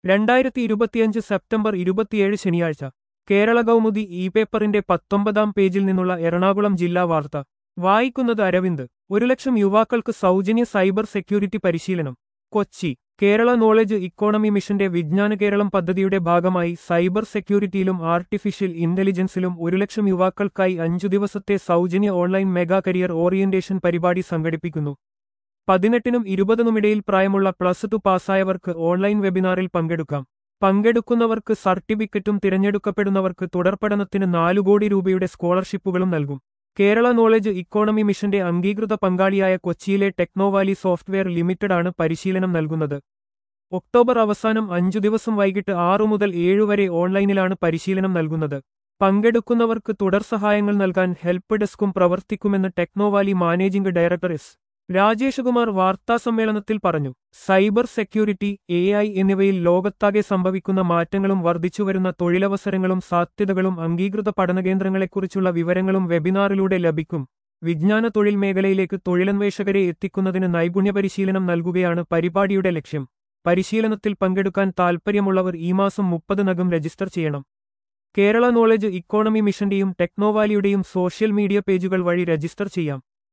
രണ്ടായിരത്തി ഇരുപത്തിയഞ്ച് സെപ്റ്റംബർ ഇരുപത്തിയേഴ് ശനിയാഴ്ച കേരള കൗമുദി ഇ പേപ്പറിന്റെ പത്തൊമ്പതാം പേജിൽ നിന്നുള്ള എറണാകുളം ജില്ലാ വാർത്ത വായിക്കുന്നത് അരവിന്ദ് ഒരു ലക്ഷം യുവാക്കൾക്ക് സൗജന്യ സൈബർ സെക്യൂരിറ്റി പരിശീലനം കൊച്ചി കേരള നോളജ് ഇക്കോണമി മിഷന്റെ വിജ്ഞാന കേരളം പദ്ധതിയുടെ ഭാഗമായി സൈബർ സെക്യൂരിറ്റിയിലും ആർട്ടിഫിഷ്യൽ ഇന്റലിജൻസിലും ഒരു ലക്ഷം യുവാക്കൾക്കായി അഞ്ചു ദിവസത്തെ സൗജന്യ ഓൺലൈൻ മെഗാ കരിയർ ഓറിയന്റേഷൻ പരിപാടി സംഘടിപ്പിക്കുന്നു പതിനെട്ടിനും ഇരുപതിനുമിടയിൽ പ്രായമുള്ള പ്ലസ് ടു പാസ്സായവർക്ക് ഓൺലൈൻ വെബിനാറിൽ പങ്കെടുക്കാം പങ്കെടുക്കുന്നവർക്ക് സർട്ടിഫിക്കറ്റും തിരഞ്ഞെടുക്കപ്പെടുന്നവർക്ക് തുടർപഠനത്തിന് നാലു കോടി രൂപയുടെ സ്കോളർഷിപ്പുകളും നൽകും കേരള നോളജ് ഇക്കോണമി മിഷന്റെ അംഗീകൃത പങ്കാളിയായ കൊച്ചിയിലെ ടെക്നോവാലി സോഫ്റ്റ്വെയർ ലിമിറ്റഡാണ് പരിശീലനം നൽകുന്നത് ഒക്ടോബർ അവസാനം അഞ്ചു ദിവസം വൈകിട്ട് ആറു മുതൽ ഏഴു വരെ ഓൺലൈനിലാണ് പരിശീലനം നൽകുന്നത് പങ്കെടുക്കുന്നവർക്ക് തുടർ സഹായങ്ങൾ നൽകാൻ ഹെൽപ്പ് ഡെസ്കും പ്രവർത്തിക്കുമെന്ന് Technovalley managing director S Rajeshkumar വാർത്താസമ്മേളനത്തിൽ പറഞ്ഞു സൈബർ സെക്യൂരിറ്റി എ ഐ എന്നിവയിൽ ലോകത്താകെ സംഭവിക്കുന്ന മാറ്റങ്ങളും വർദ്ധിച്ചുവരുന്ന തൊഴിലവസരങ്ങളും സാധ്യതകളും അംഗീകൃത പഠനകേന്ദ്രങ്ങളെക്കുറിച്ചുള്ള വിവരങ്ങളും വെബിനാറിലൂടെ ലഭിക്കും വിജ്ഞാന തൊഴിൽ മേഖലയിലേക്ക് തൊഴിലന്വേഷകരെ എത്തിക്കുന്നതിന് നൈപുണ്യ പരിശീലനം നൽകുകയാണ് പരിപാടിയുടെ ലക്ഷ്യം പരിശീലനത്തിൽ പങ്കെടുക്കാൻ താൽപ്പര്യമുള്ളവർ ഈ മാസം മുപ്പതിനകം രജിസ്റ്റർ ചെയ്യണം കേരള നോളജ് ഇക്കോണമി മിഷന്റെയും ടെക്നോവാലിയുടെയും സോഷ്യൽ മീഡിയ പേജുകൾ വഴി രജിസ്റ്റർ ചെയ്യാം